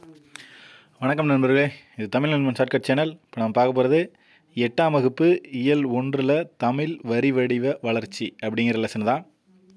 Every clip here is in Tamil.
வணக்கம் நண்பர்களே இது தமிழ் நண்பன் ஷார்ட்கட் சேனல் இப்போ நம்ம பார்க்க போகிறது எட்டாம் வகுப்பு இயல் ஒன்றில் தமிழ் வரி வடிவ வளர்ச்சி அப்படிங்கிற லெசன் தான்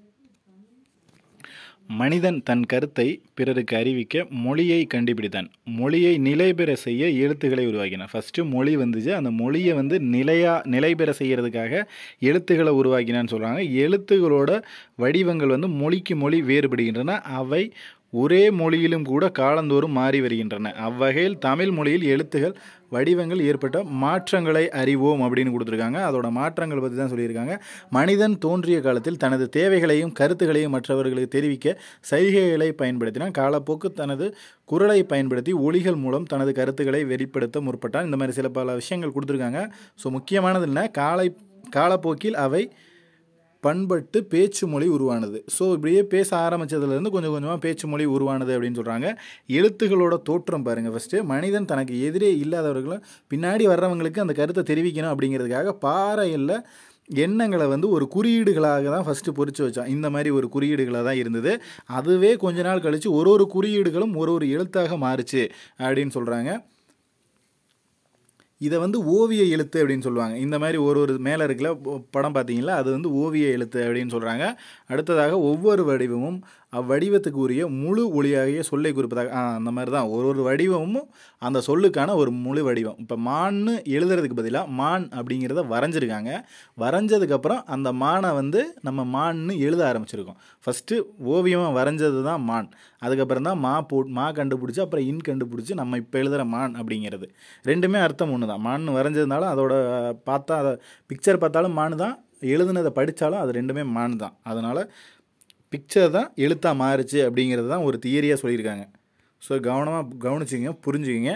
மனிதன் தன் கருத்தை பிறருக்கு அறிவிக்க மொழியை கண்டுபிடித்தான் மொழியை நிலை பெற செய்ய எழுத்துக்களை உருவாக்கினான் ஃபஸ்ட்டு மொழி வந்துச்சு அந்த மொழியை வந்து நிலையா நிலை பெற செய்கிறதுக்காக எழுத்துக்களை உருவாக்கினான்னு சொல்கிறாங்க எழுத்துகளோட வடிவங்கள் வந்து மொழிக்கு மொழி வேறுபடுகின்றன அவை ஒரே மொழியிலும் கூட காலந்தோறும் மாறி வருகின்றன அவ்வகையில் தமிழ் மொழியில் எழுத்துகள் வடிவங்கள் ஏற்பட்ட மாற்றங்களை அறிவோம் அப்படின்னு கொடுத்துருக்காங்க அதோட மாற்றங்கள் பற்றி தான் சொல்லியிருக்காங்க மனிதன் தோன்றிய காலத்தில் தனது தேவைகளையும் கருத்துக்களையும் மற்றவர்களுக்கு தெரிவிக்க சைகைகளை பயன்படுத்தினான் காலப்போக்கு தனது குரலை பயன்படுத்தி ஒளிகள் மூலம் தனது கருத்துக்களை வெளிப்படுத்த முற்பட்டான் இந்த மாதிரி சில பல விஷயங்கள் கொடுத்துருக்காங்க ஸோ முக்கியமானது என்ன காலை காலப்போக்கில் அவை பண்பட்டு பேச்சு மொழி உருவானது ஸோ இப்படியே பேச ஆரம்பித்ததுலேருந்து கொஞ்சம் கொஞ்சமாக பேச்சு மொழி உருவானது அப்படின்னு சொல்கிறாங்க எழுத்துகளோட தோற்றம் பாருங்கள் ஃபஸ்ட்டு மனிதன் தனக்கு எதிரே இல்லாதவர்களும் பின்னாடி வர்றவங்களுக்கு அந்த கருத்தை தெரிவிக்கணும் அப்படிங்கிறதுக்காக பாறையில் எண்ணங்களை வந்து ஒரு குறியீடுகளாக தான் ஃபஸ்ட்டு பொறிச்சு வச்சான் இந்த மாதிரி ஒரு குறியீடுகளாக தான் இருந்தது அதுவே கொஞ்ச நாள் கழித்து ஒரு ஒரு குறியீடுகளும் ஒரு ஒரு எழுத்தாக மாறுச்சு அப்படின்னு சொல்கிறாங்க இதை வந்து ஓவிய எழுத்து அப்படின்னு சொல்லுவாங்க இந்த மாதிரி ஒரு ஒரு மேலே இருக்கிற படம் பார்த்தீங்களா அது வந்து ஓவிய எழுத்து அப்படின்னு சொல்கிறாங்க அடுத்ததாக ஒவ்வொரு வடிவமும் அவ்வடிவத்துக்கு உரிய முழு ஒளியாகிய சொல்லை குறிப்பதாக ஆ, அந்த மாதிரி தான் ஒரு ஒரு வடிவமும் அந்த சொல்லுக்கான ஒரு முழு வடிவம் இப்போ மான்னு எழுதுறதுக்கு பதிலாக மான் அப்படிங்கிறத வரைஞ்சிருக்காங்க வரைஞ்சதுக்கப்புறம் அந்த மானை வந்து நம்ம மான்னு எழுத ஆரம்பிச்சிருக்கோம் ஃபஸ்ட்டு ஓவியமாக வரைஞ்சது தான் மான் அதுக்கப்புறம் தான் மா போ மா கண்டுபிடிச்சி அப்புறம் இன் கண்டுபிடிச்சி நம்ம இப்போ எழுதுகிற மான் அப்படிங்கிறது ரெண்டுமே அர்த்தம் ஒன்று தான் மான் வரைஞ்சதுனால அதோட பார்த்தா அதை பிக்சர் பார்த்தாலும் மான் தான் எழுதுனதை படித்தாலும் அது ரெண்டுமே மான் தான் அதனால் பிக்சர் தான் எழுத்தாக மாறுச்சு அப்படிங்கிறது தான் ஒரு தியரியாக சொல்லியிருக்காங்க ஸோ கவனமாக கவனிச்சிங்க புரிஞ்சுக்கிங்க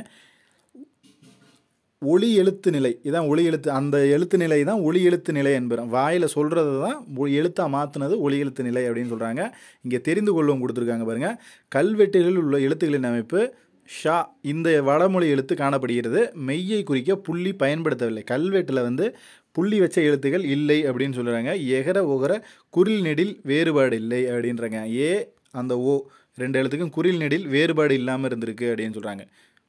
ஒளி எழுத்து நிலை இதான் ஒளி எழுத்து அந்த எழுத்து நிலை தான் ஒளி எழுத்து நிலை என்பதும் வாயில் சொல்கிறது தான் எழுத்தாக மாற்றினது ஒளி எழுத்து நிலை அப்படின்னு சொல்கிறாங்க இங்கே தெரிந்து கொள்ளவும் கொடுத்துருக்காங்க பாருங்கள் கல்வெட்டுகளில் உள்ள எழுத்துக்களின் அமைப்பு ஷா இந்த வடமொழி எழுத்து காணப்படுகிறது மெய்யை குறிக்க புள்ளி பயன்படுத்தவில்லை கல்வெட்டில் வந்து புள்ளி வச்ச எழுத்துக்கள் இல்லை அப்படின்னு சொல்கிறாங்க எகர ஒகர குரில் நெடில் வேறுபாடு இல்லை அப்படின்றாங்க ஏ அந்த ஓ ரெண்டு எழுத்துக்கும் குரில் நெடில் வேறுபாடு இல்லாமல் இருந்திருக்கு அப்படின்னு சொல்கிறாங்க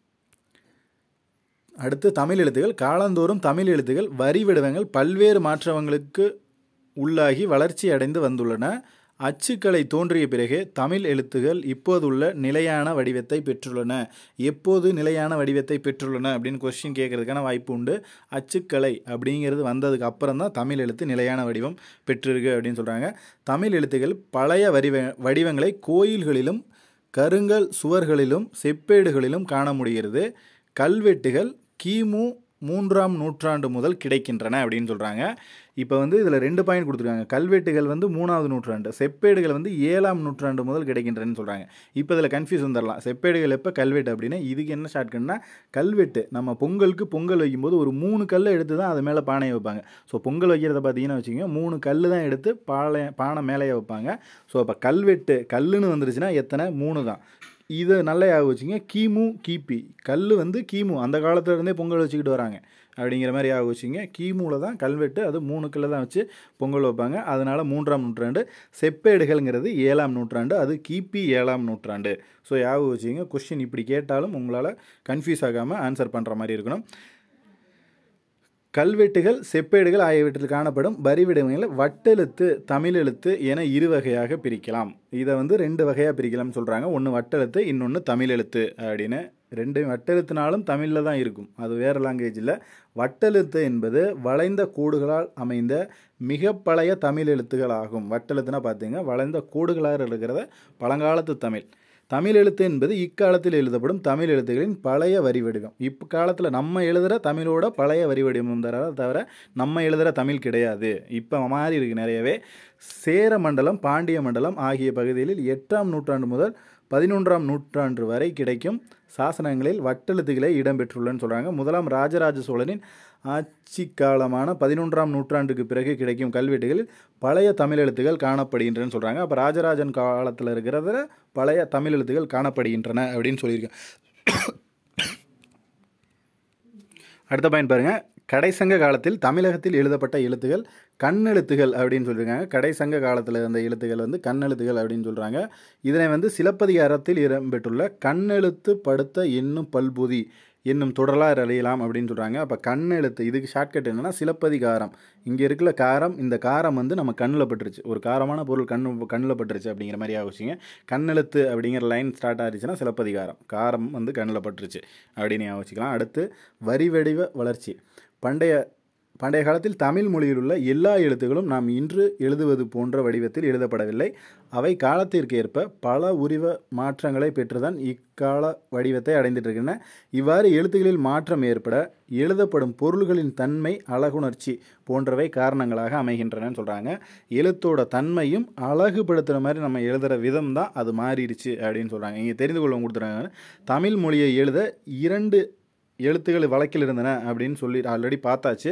அடுத்து தமிழ் எழுத்துக்கள் காலந்தோறும் தமிழ் எழுத்துக்கள் வரி வடிவங்கள் பல்வேறு மாற்றங்களுக்கு உள்ளாகி வளர்ச்சி அடைந்து வந்துள்ளன அச்சுக்கலை தோன்றிய பிறகு தமிழ் எழுத்துகள் இப்போதுள்ள நிலையான வடிவத்தை பெற்றுள்ளன எப்போது நிலையான வடிவத்தை பெற்றுள்ளன அப்படின்னு கொஸ்டின் கேட்கறதுக்கான வாய்ப்பு உண்டு அச்சுக்கலை அப்படிங்கிறது வந்ததுக்கு அப்புறம் தான் தமிழ் எழுத்து நிலையான வடிவம் பெற்றிருக்கு அப்படின்னு சொல்கிறாங்க தமிழ் எழுத்துக்கள் பழைய வடிவ வடிவங்களை கோயில்களிலும் கருங்கல் சுவர்களிலும் செப்பேடுகளிலும் காண முடிகிறது கல்வெட்டுகள் கிமு மூன்றாம் நூற்றாண்டு முதல் கிடைக்கின்றன அப்படின்னு சொல்கிறாங்க இப்போ வந்து இதில் ரெண்டு பாயிண்ட் கொடுத்துருக்காங்க கல்வெட்டுகள் வந்து மூணாவது நூற்றாண்டு செப்பேடுகள் வந்து ஏழாம் நூற்றாண்டு முதல் கிடைக்கின்றன சொல்கிறாங்க இப்போ இதில் கன்ஃபியூஸ் வந்துடலாம் செப்பேடுகள் எப்போ கல்வெட்டு அப்படின்னா இதுக்கு என்ன ஷார்ட்கட்னா கல்வெட்டு நம்ம பொங்கலுக்கு பொங்கல் வைக்கும்போது ஒரு மூணு கல்லை எடுத்து தான் அது மேலே பானையை வைப்பாங்க ஸோ பொங்கல் வைக்கிறத பார்த்தீங்கன்னா வச்சுக்கோங்க மூணு கல் தான் எடுத்து பானை பானை மேலேயே வைப்பாங்க ஸோ இப்போ கல்வெட்டு கல்லுன்னு வந்துருச்சுன்னா எத்தனை மூணு தான் இதை நல்ல ஞாபகம் வச்சுங்க கிமு கிபி கல் வந்து கிமு அந்த காலத்துல இருந்தே பொங்கல் வச்சுக்கிட்டு வராங்க அப்படிங்கிற மாதிரி ஞாபகம் வச்சுங்க கிமுவில் தான் கல்வெட்டு அது மூணு கல்லை தான் வச்சு பொங்கல் வைப்பாங்க அதனால் மூன்றாம் நூற்றாண்டு செப்பேடுகள்ங்கிறது ஏழாம் நூற்றாண்டு அது கிபி ஏழாம் நூற்றாண்டு ஸோ ஞாபகம் வச்சுங்க கொஸ்டின் இப்படி கேட்டாலும் உங்களால் கன்ஃபியூஸ் ஆகாமல் ஆன்சர் பண்ணுற மாதிரி இருக்கணும் கல்வெட்டுகள் செப்பேடுகள் ஆகியவற்றில் காணப்படும் வரிவிடங்களில் வட்டெழுத்து தமிழெழுத்து என இரு வகையாக பிரிக்கலாம் இதை வந்து ரெண்டு வகையாக பிரிக்கலாம்னு சொல்கிறாங்க ஒன்று வட்டெழுத்து இன்னொன்று தமிழெழுத்து அப்படின்னு ரெண்டு வட்டெழுத்துனாலும் தமிழில் தான் இருக்கும் அது வேறு லாங்குவேஜில் வட்டெழுத்து என்பது வளைந்த கோடுகளால் அமைந்த மிக பழைய தமிழ் எழுத்துகள் ஆகும் வட்டெழுத்துனா பார்த்தீங்க வளைந்த கோடுகளாக இருக்கிறத பழங்காலத்து தமிழ் தமிழ் எழுத்து என்பது இக்காலத்தில் எழுதப்படும் தமிழ் எழுத்துக்களின் பழைய வரி வடிவம் இப்போ காலத்தில் நம்ம எழுதுகிற தமிழோட பழைய வரி வடிவம் தர தவிர நம்ம எழுதுகிற தமிழ் கிடையாது இப்போ மாறி இருக்கு நிறையவே சேர மண்டலம் பாண்டிய மண்டலம் ஆகிய பகுதிகளில் எட்டாம் நூற்றாண்டு முதல் பதினொன்றாம் நூற்றாண்டு வரை கிடைக்கும் சாசனங்களில் வட்டெழுத்துக்களே இடம்பெற்றுள்ளன்னு சொல்கிறாங்க முதலாம் ராஜராஜ சோழனின் ஆட்சி காலமான பதினொன்றாம் நூற்றாண்டுக்கு பிறகு கிடைக்கும் கல்வெட்டுகளில் பழைய தமிழ் எழுத்துக்கள் காணப்படுகின்றன சொல்கிறாங்க அப்போ ராஜராஜன் காலத்தில் இருக்கிறதுல பழைய தமிழ் எழுத்துக்கள் காணப்படுகின்றன அப்படின்னு சொல்லியிருக்கேன் அடுத்த பாயிண்ட் பாருங்கள் கடைசங்க காலத்தில் தமிழகத்தில் எழுதப்பட்ட எழுத்துகள் கண்ணெழுத்துகள் அப்படின்னு சொல்லியிருக்காங்க கடை சங்க காலத்தில் இருந்த எழுத்துகள் வந்து கண்ணெழுத்துகள் அப்படின்னு சொல்கிறாங்க இதனை வந்து சிலப்பதிகாரத்தில் இடம்பெற்றுள்ள கண்ணெழுத்து படுத்த என்னும் பல்புதி என்னும் தொடலார் அறியலாம் அப்படின்னு சொல்கிறாங்க அப்போ கண்ணெழுத்து இதுக்கு ஷார்ட்கட் என்னென்னா சிலப்பதிகாரம் இங்கே இருக்கிற காரம் இந்த காரம் வந்து நம்ம கண்ணில் பட்டுருச்சு ஒரு காரமான பொருள் கண்ணு கண்ணில் பட்டுருச்சு அப்படிங்கிற மாதிரி ஆகுச்சிங்க கண்ணெழுத்து அப்படிங்கிற லைன் ஸ்டார்ட் ஆகிடுச்சுன்னா சிலப்பதிகாரம் காரம் வந்து கண்ணில் பட்டுருச்சு அப்படின்னு யோசிக்கலாம் அடுத்து வரி வடிவ வளர்ச்சி பண்டைய பண்டைய காலத்தில் தமிழ் மொழியில் உள்ள எல்லா எழுத்துகளும் நாம் இன்று எழுதுவது போன்ற வடிவத்தில் எழுதப்படவில்லை அவை காலத்திற்கு ஏற்ப பல உரிவ மாற்றங்களை பெற்றுதான் இக்கால வடிவத்தை அடைந்திருக்கின்றன இவ்வாறு எழுத்துக்களில் மாற்றம் ஏற்பட எழுதப்படும் பொருள்களின் தன்மை அழகுணர்ச்சி போன்றவை காரணங்களாக அமைகின்றனன்னு சொல்கிறாங்க எழுத்தோட தன்மையும் அழகுபடுத்துகிற மாதிரி நம்ம எழுதுகிற விதம் தான் அது மாறிடுச்சு அப்படின்னு சொல்கிறாங்க இங்கே தெரிந்து கொள்ள கொடுத்துறாங்க தமிழ் மொழியை எழுத இரண்டு எழுத்துக்கள் வழக்கில் இருந்தன அப்படின்னு சொல்லி ஆல்ரெடி பார்த்தாச்சு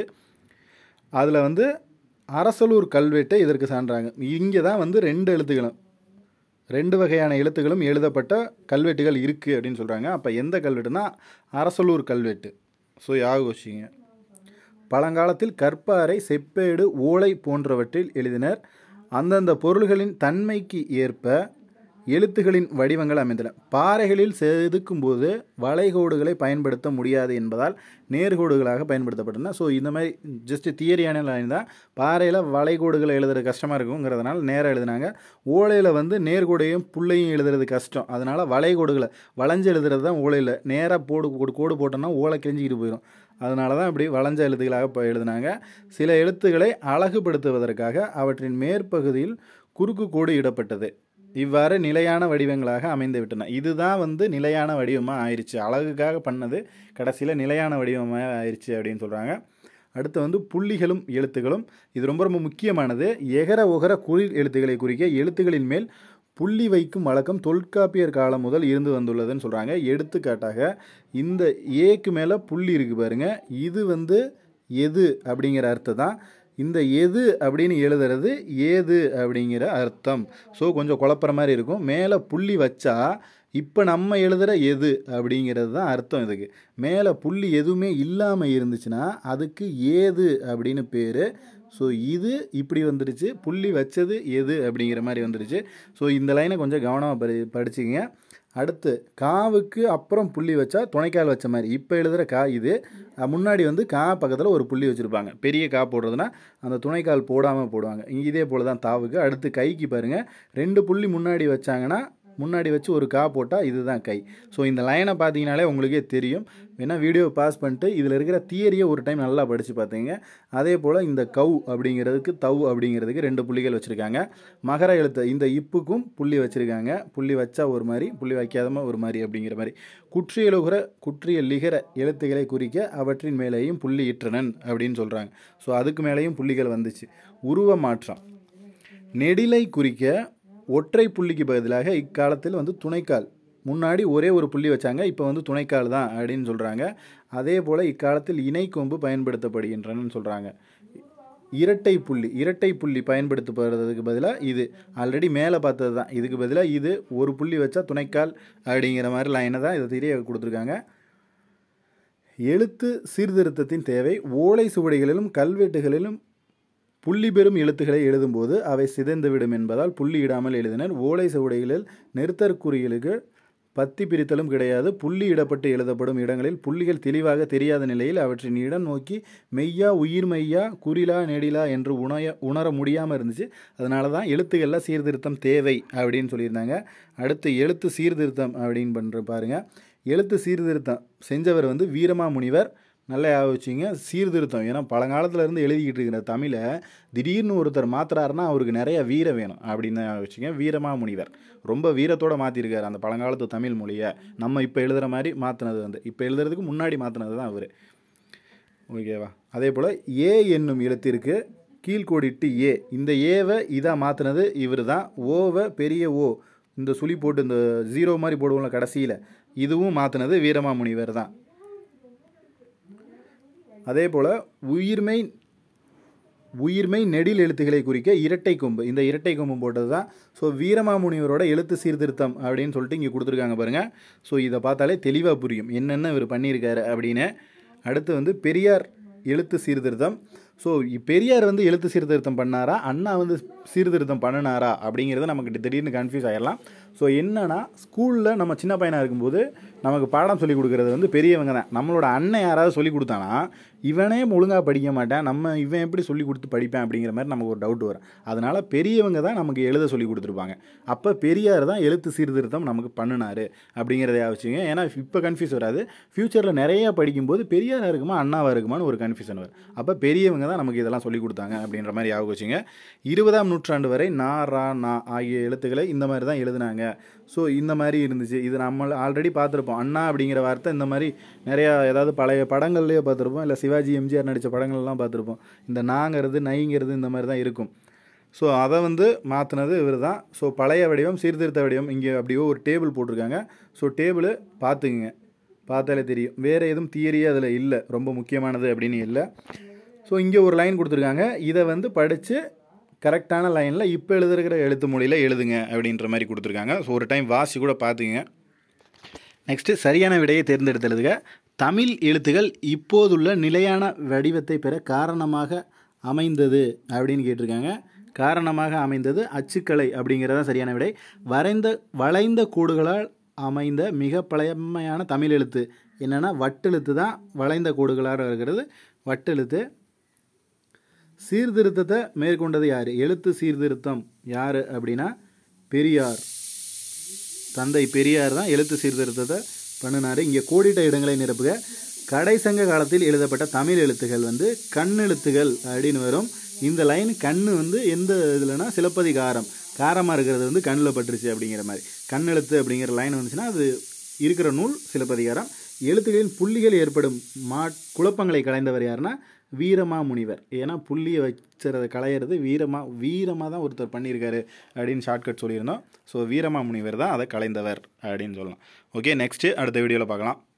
அதில் வந்து அரசலூர் கல்வெட்டு இதற்கு சான்றாங்க இங்கே தான் வந்து ரெண்டு எழுத்துக்களும் ரெண்டு வகையான எழுத்துக்களும் எழுதப்பட்ட கல்வெட்டுகள் இருக்குது அப்படின்னு சொல்கிறாங்க அப்போ எந்த கல்வெட்டுனா அரசலூர் கல்வெட்டு ஸோ யாகோஷிங்க பழங்காலத்தில் கற்பாறை செப்பேடு ஓலை போன்றவற்றில் எழுதினர் அந்தந்த பொருள்களின் தன்மைக்கு ஏற்ப எழுத்துகளின் வடிவங்கள் அமைந்தன பாறைகளில் செதுக்கும்போது வளைகோடுகளை பயன்படுத்த முடியாது என்பதால் நேர்கோடுகளாக பயன்படுத்தப்பட்டன ஸோ இந்த மாதிரி ஜஸ்ட் தியரியான லைன் தான் பாறையில் வளைகோடுகளை எழுதுறது கஷ்டமாக இருக்குங்கிறதுனால நேராக எழுதினாங்க ஓலையில் வந்து நேர்கோடையும் புள்ளையும் எழுதுறது கஷ்டம் அதனால் வளைகோடுகளை வளைஞ்சு எழுதுறது தான் ஓலையில் நேராக போடு கோடு கோடு போட்டோம்னா ஓலை கிழிஞ்சிக்கிட்டு போயிடும் அதனால தான் இப்படி வளைஞ்ச எழுத்துக்களாக இப்போ எழுதினாங்க சில எழுத்துக்களை அழகுபடுத்துவதற்காக அவற்றின் மேற்பகுதியில் குறுக்கு கோடு இடப்பட்டது இவ்வாறு நிலையான வடிவங்களாக அமைந்து விட்டன இதுதான் வந்து நிலையான வடிவமாக ஆயிடுச்சு அழகுக்காக பண்ணது கடைசியில் நிலையான வடிவமாக ஆயிடுச்சு அப்படின்னு சொல்கிறாங்க அடுத்து வந்து புள்ளிகளும் எழுத்துகளும் இது ரொம்ப ரொம்ப முக்கியமானது எகர ஒகர குளிர் எழுத்துக்களை குறிக்க எழுத்துக்களின் மேல் புள்ளி வைக்கும் வழக்கம் தொல்காப்பியர் காலம் முதல் இருந்து வந்துள்ளதுன்னு சொல்கிறாங்க எடுத்துக்காட்டாக இந்த ஏக்கு மேலே புள்ளி இருக்குது பாருங்க இது வந்து எது அப்படிங்கிற அர்த்தம் தான் இந்த எது அப்படின்னு எழுதுறது ஏது அப்படிங்கிற அர்த்தம் ஸோ கொஞ்சம் குழப்புற மாதிரி இருக்கும் மேலே புள்ளி வச்சா இப்போ நம்ம எழுதுகிற எது அப்படிங்கிறது தான் அர்த்தம் இதுக்கு மேலே புள்ளி எதுவுமே இல்லாமல் இருந்துச்சுன்னா அதுக்கு ஏது அப்படின்னு பேர் ஸோ இது இப்படி வந்துடுச்சு புள்ளி வச்சது எது அப்படிங்கிற மாதிரி வந்துடுச்சு ஸோ இந்த லைனை கொஞ்சம் கவனமாக படி படிச்சுக்கங்க அடுத்து காவுக்கு அப்புறம் புள்ளி வச்சா துணைக்கால் வச்ச மாதிரி இப்போ எழுதுகிற கா இது முன்னாடி வந்து கா பக்கத்தில் ஒரு புள்ளி வச்சுருப்பாங்க பெரிய கா போடுறதுனா அந்த துணைக்கால் போடாமல் போடுவாங்க இங்கே இதே போல் தான் தாவுக்கு அடுத்து கைக்கு பாருங்கள் ரெண்டு புள்ளி முன்னாடி வச்சாங்கன்னா முன்னாடி வச்சு ஒரு கா போட்டால் இதுதான் கை ஸோ இந்த லைனை பார்த்தீங்கனாலே உங்களுக்கே தெரியும் வேணால் வீடியோ பாஸ் பண்ணிட்டு இதில் இருக்கிற தியரியை ஒரு டைம் நல்லா படித்து பார்த்தீங்க அதே போல் இந்த கவ் அப்படிங்கிறதுக்கு தவ் அப்படிங்கிறதுக்கு ரெண்டு புள்ளிகள் வச்சுருக்காங்க மகர எழுத்து இந்த இப்புக்கும் புள்ளி வச்சுருக்காங்க புள்ளி வச்சா ஒரு மாதிரி புள்ளி வைக்காதமா ஒரு மாதிரி அப்படிங்கிற மாதிரி குற்றியலுகிற குற்றிய லிகர எழுத்துக்களை குறிக்க அவற்றின் மேலேயும் புள்ளி இற்றனன் அப்படின்னு சொல்கிறாங்க ஸோ அதுக்கு மேலேயும் புள்ளிகள் வந்துச்சு உருவ மாற்றம் நெடிலை குறிக்க ஒற்றை புள்ளிக்கு பதிலாக இக்காலத்தில் வந்து துணைக்கால் முன்னாடி ஒரே ஒரு புள்ளி வச்சாங்க இப்போ வந்து துணைக்கால் தான் அப்படின்னு சொல்கிறாங்க அதே போல் இக்காலத்தில் இணைக்கொம்பு பயன்படுத்தப்படுகின்றனன்னு சொல்கிறாங்க இரட்டை புள்ளி இரட்டை புள்ளி பயன்படுத்தப்படுறதுக்கு பதிலாக இது ஆல்ரெடி மேலே பார்த்தது தான் இதுக்கு பதிலாக இது ஒரு புள்ளி வச்சா துணைக்கால் அப்படிங்கிற மாதிரி லைனை தான் இதை தெரிய கொடுத்துருக்காங்க எழுத்து சீர்திருத்தத்தின் தேவை ஓலை சுவடிகளிலும் கல்வெட்டுகளிலும் புள்ளி பெறும் எழுத்துக்களை எழுதும்போது அவை சிதைந்துவிடும் என்பதால் புள்ளி இடாமல் எழுதினர் ஓலை சுவடிகளில் நிறுத்தற்குறிகளுக்கு பத்தி பிரித்தலும் கிடையாது புள்ளி இடப்பட்டு எழுதப்படும் இடங்களில் புள்ளிகள் தெளிவாக தெரியாத நிலையில் அவற்றின் இடம் நோக்கி மெய்யா உயிர் மெய்யா குறிலா நெடிலா என்று உணய உணர முடியாமல் இருந்துச்சு அதனால தான் எழுத்துக்களில் சீர்திருத்தம் தேவை அப்படின்னு சொல்லியிருந்தாங்க அடுத்து எழுத்து சீர்திருத்தம் அப்படின்னு பண்ணுற பாருங்க எழுத்து சீர்திருத்தம் செஞ்சவர் வந்து வீரமாமுனிவர் நல்லா வச்சுங்க சீர்திருத்தம் ஏன்னா பழங்காலத்தில் இருந்து எழுதிக்கிட்டு இருக்கிற தமிழை திடீர்னு ஒருத்தர் மாத்துறாருன்னா அவருக்கு நிறைய வீரம் வேணும் அப்படின்னு வச்சுங்க வீரமா முனிவர் ரொம்ப வீரத்தோடு மாற்றிருக்காரு அந்த பழங்காலத்து தமிழ் மொழியை நம்ம இப்போ எழுதுகிற மாதிரி மாற்றினது வந்து இப்போ எழுதுறதுக்கு முன்னாடி மாற்றினது தான் அவர் ஓகேவா அதே போல் ஏ என்னும் எழுத்திற்கு கீழ்கோடிட்டு ஏ இந்த ஏவை இதாக மாற்றினது இவர் தான் ஓவை பெரிய ஓ இந்த சுழி போட்டு இந்த ஜீரோ மாதிரி போடுவோம்ல கடைசியில் இதுவும் மாற்றினது வீரமாமுனிவர் தான் அதே போல் உயிர்மை உயிர்மை நெடில் எழுத்துக்களை குறிக்க இரட்டை கொம்பு இந்த இரட்டை கொம்பு போட்டது தான் ஸோ வீரமாமுனிவரோட எழுத்து சீர்திருத்தம் அப்படின்னு சொல்லிட்டு இங்கே கொடுத்துருக்காங்க பாருங்கள் ஸோ இதை பார்த்தாலே தெளிவாக புரியும் என்னென்ன இவர் பண்ணியிருக்காரு அப்படின்னு அடுத்து வந்து பெரியார் எழுத்து சீர்திருத்தம் ஸோ பெரியார் வந்து எழுத்து சீர்திருத்தம் பண்ணாரா அண்ணா வந்து சீர்திருத்தம் பண்ணினாரா அப்படிங்கிறது நமக்கு திடீர்னு கன்ஃபியூஸ் ஆகிடலாம் ஸோ என்னன்னா ஸ்கூலில் நம்ம சின்ன பையனாக இருக்கும்போது நமக்கு பாடம் சொல்லி கொடுக்குறது வந்து பெரியவங்க தான் நம்மளோட அண்ணன் யாராவது சொல்லி கொடுத்தானா இவனே ஒழுங்காக படிக்க மாட்டேன் நம்ம இவன் எப்படி சொல்லி கொடுத்து படிப்பேன் அப்படிங்கிற மாதிரி நமக்கு ஒரு டவுட் வரும் அதனால் பெரியவங்க தான் நமக்கு எழுத சொல்லி கொடுத்துருப்பாங்க அப்போ பெரியார் தான் எழுத்து சீர்திருத்தம் நமக்கு பண்ணினாரு அப்படிங்கிறத வச்சுங்க ஏன்னா இப்போ கன்ஃபியூஸ் வராது ஃப்யூச்சரில் நிறைய படிக்கும்போது பெரியாராக இருக்குமா அண்ணாவாக இருக்குமான்னு ஒரு கன்ஃபியூஷன் வரும் அப்போ பெரியவங்க தான் நமக்கு இதெல்லாம் சொல்லி கொடுத்தாங்க அப்படின்ற மாதிரி ஞாபகம் வச்சுங்க இருபதாம் நூற்றாண்டு வரை நா ரா நா ஆகிய எழுத்துக்களை இந்த மாதிரி தான் எழுதுனாங்க ஸோ இந்த மாதிரி இருந்துச்சு இது நம்ம ஆல்ரெடி பார்த்துருப்போம் அண்ணா அப்படிங்கிற வார்த்தை இந்த மாதிரி நிறையா ஏதாவது பழைய படங்கள்லேயே பார்த்துருப்போம் இல்லை சிவாஜி எம்ஜிஆர் நடித்த படங்கள்லாம் பார்த்துருப்போம் இந்த நாங்கிறது நைங்கிறது இந்த மாதிரி தான் இருக்கும் ஸோ அதை வந்து மாற்றினது இவர் தான் ஸோ பழைய வடிவம் சீர்திருத்த வடிவம் இங்கே அப்படியோ ஒரு டேபிள் போட்டிருக்காங்க ஸோ டேபிள் பார்த்துக்குங்க பார்த்தாலே தெரியும் வேறு எதுவும் தியரியே அதில் இல்லை ரொம்ப முக்கியமானது அப்படின்னு இல்லை ஸோ இங்கே ஒரு லைன் கொடுத்துருக்காங்க இதை வந்து படித்து கரெக்டான லைனில் இப்போ எழுதுகிற எழுத்து மொழியில் எழுதுங்க அப்படின்ற மாதிரி கொடுத்துருக்காங்க ஸோ ஒரு டைம் வாசி கூட பார்த்துங்க நெக்ஸ்ட்டு சரியான விடையை தேர்ந்தெடுத்து எழுதுக தமிழ் எழுத்துகள் இப்போதுள்ள நிலையான வடிவத்தை பெற காரணமாக அமைந்தது அப்படின்னு கேட்டிருக்காங்க காரணமாக அமைந்தது அச்சுக்கலை அப்படிங்கிறதா சரியான விடை வரைந்த வளைந்த கோடுகளால் அமைந்த மிக பழமையான தமிழ் எழுத்து என்னென்னா வட்டெழுத்து தான் வளைந்த கோடுகளாக இருக்கிறது வட்டெழுத்து சீர்திருத்தத்தை மேற்கொண்டது யார் எழுத்து சீர்திருத்தம் யார் அப்படின்னா பெரியார் தந்தை பெரியார் தான் எழுத்து சீர்திருத்தத்தை பண்ணினார் இங்கே கோடிட்ட இடங்களை நிரப்புக கடைசங்க காலத்தில் எழுதப்பட்ட தமிழ் எழுத்துகள் வந்து கண்ணெழுத்துகள் அப்படின்னு வரும் இந்த லைன் கண்ணு வந்து எந்த இதுலனா சிலப்பதிகாரம் காரமாக இருக்கிறது வந்து கண்ணில் பட்டுருச்சு அப்படிங்கிற மாதிரி கண்ணெழுத்து அப்படிங்கிற லைன் வந்துச்சுன்னா அது இருக்கிற நூல் சிலப்பதிகாரம் எழுத்துக்களின் புள்ளிகள் ஏற்படும் மா குழப்பங்களை கலைந்தவர் யாருன்னா வீரமா முனிவர் ஏன்னா புள்ளியை வச்சுறதை களையிறது வீரமா வீரமாக தான் ஒருத்தர் பண்ணியிருக்காரு அப்படின்னு ஷார்ட்கட் சொல்லியிருந்தோம் ஸோ வீரமா முனிவர் தான் அதை கலைந்தவர் அப்படின்னு சொல்லலாம் ஓகே நெக்ஸ்ட்டு அடுத்த வீடியோவில் பார்க்கலாம்